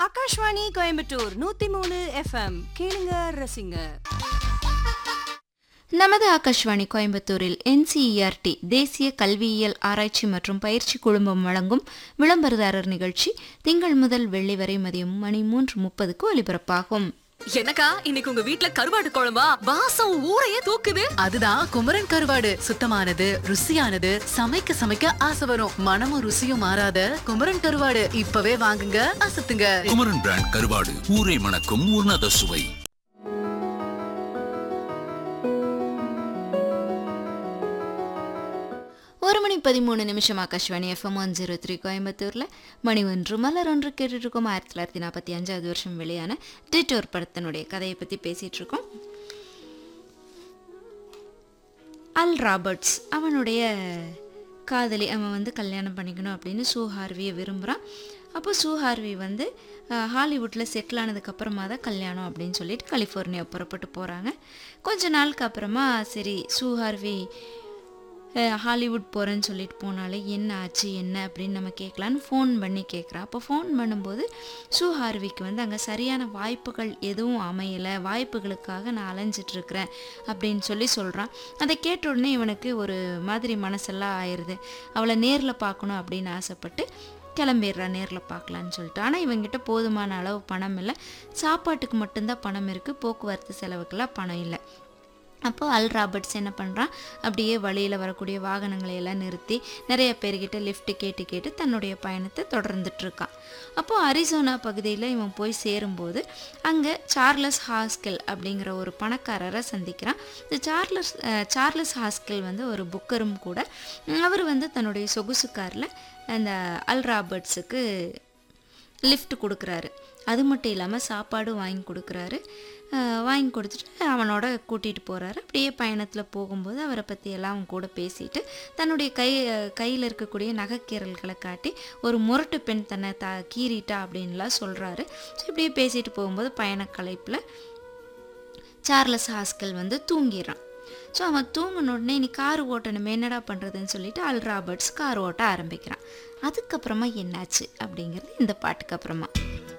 ஆகாஷ்வாணி கோயம்புத்தூர் நூத்தி மூணு எஃப்எம் கேளுங்க ரசிங்க நமது ஆகாஷ்வாணி கோயம்புத்தூரில் என்சிஇஆர்டி தேசிய கல்வியியல் ஆராய்ச்சி மற்றும் பயிற்சி குழுமம் வழங்கும் விளம்பரதாரர் நிகழ்ச்சி திங்கள் முதல் வெள்ளி வரை மதியம் மணி மூன்று முப்பதுக்கு ஒலிபரப்பாகும் என்னக்கா இன்னைக்கு உங்க வீட்ல கருவாடு குழம்பா வாசம் ஊரையே தூக்குது அதுதான் குமரன் கருவாடு சுத்தமானது ருசியானது சமைக்க சமைக்க ஆசை வரும் மனமும் ருசியும் மாறாத குமரன் கருவாடு இப்பவே வாங்குங்க அசத்துங்க குமரன் பிராண்ட் கருவாடு ஊரை மணக்கும் உன்னத சுவை ஒரு மணி பதிமூணு நிமிஷம் Akashvani FM one zero three கோயம்புத்தூரில் மணி ஒன்று மலர் ஒன்று கேட்டுட்ருக்கோம் ஆயிரத்தி தொள்ளாயிரத்தி நாற்பத்தி அஞ்சாவது வருஷம் வெளியான டிட்டோர் படத்தினுடைய கதையை பற்றி பேசிகிட்டு இருக்கோம் அல் ராபர்ட்ஸ் அவனுடைய காதலி அவன் வந்து கல்யாணம் பண்ணிக்கணும் அப்படின்னு சூ ஹார்வியை விரும்புகிறான் அப்போ சூ ஹார்வி வந்து அஹ், ஹாலிவுட்டில் செட்டில் ஆனதுக்கப்புறமா தான் கல்யாணம் அப்படின்னு சொல்லிட்டு கலிஃபோர்னியா புறப்பட்டு போகிறாங்க கொஞ்ச நாளுக்கு அப்புறமா சரி சூ ஹார்வி அஹ், ஹாலிவுட் போகிறேன்னு சொல்லிட்டு போனாலே என்ன ஆச்சு என்ன அப்படின்னு நம்ம கேட்கலான்னு ஃபோன் பண்ணி கேட்குறான் அப்போ ஃபோன் பண்ணும்போது சூ ஹார்விக்கு வந்து அங்கே சரியான வாய்ப்புகள் எதுவும் அமையலை வாய்ப்புகளுக்காக நான் அலைஞ்சிட்டு இருக்கிறேன் அப்படின்னு சொல்லி சொல்கிறான் அதை கேட்ட உடனே இவனுக்கு ஒரு மாதிரி மனசெல்லாம் ஆயிடுது அவளை நேரில் பார்க்கணும் அப்படின்னு ஆசைப்பட்டு கிளம்பிடுறான் நேரில் பார்க்கலான்னு சொல்லிட்டு ஆனால் இவங்கிட்ட போதுமான அளவு பணம் இல்லை சாப்பாட்டுக்கு மட்டும்தான் பணம் இருக்குது போக்குவரத்து செலவுக்கெல்லாம் பணம் இல்லை அப்போ அல் ராபர்ட்ஸ் என்ன பண்ணுறான் அப்படியே வழியில் வரக்கூடிய வாகனங்களை எல்லாம் நிறுத்தி நிறைய பேர்கிட்ட லிஃப்ட் கேட்டு கேட்டு தன்னுடைய பயணத்தை தொடர்ந்துட்டு இருக்கான் அப்போது அரிசோனா பகுதியில் இவன் போய் சேரும்போது அங்கே சார்லஸ் ஹாஸ்கெல் அப்படிங்கிற ஒரு பணக்காரரை சந்திக்கிறான் இந்த சார்லஸ் அஹ், சார்லஸ் ஹாஸ்கெல் வந்து ஒரு புக்கரும் கூட அவர் வந்து தன்னுடைய சொகுசு காரில் அந்த அல் ராபர்ட்ஸுக்கு லிஃப்ட் கொடுக்குறாரு அது மட்டும் இல்லாமல் சாப்பாடும் வாங்கி கொடுக்குறாரு அஹ் வாங்கி கொடுத்துட்டு அவனோட கூட்டிகிட்டு போகிறாரு அப்படியே பயணத்தில் போகும்போது அவரை பற்றி எல்லாம் அவன் கூட பேசிட்டு தன்னுடைய கை கையில் இருக்கக்கூடிய நகைக்கீரல்களை காட்டி ஒரு முரட்டு பெண் தன்னை த கீறிட்டா அப்படின்லாம் சொல்கிறாரு ஸோ இப்படியே பேசிட்டு போகும்போது பயணக்கலைப்பில் சார்லஸ் ஹாஸ்கல் வந்து தூங்கிடுறான் ஸோ அவன் தூங்கின உடனே நீ கார் ஓட்டணுமே என்னடா பண்ணுறதுன்னு சொல்லிட்டு அல் ராபர்ட்ஸ் கார் ஓட்ட ஆரம்பிக்கிறான் அதுக்கப்புறமா என்னாச்சு அப்படிங்கிறது இந்த பாட்டுக்கு அப்புறமா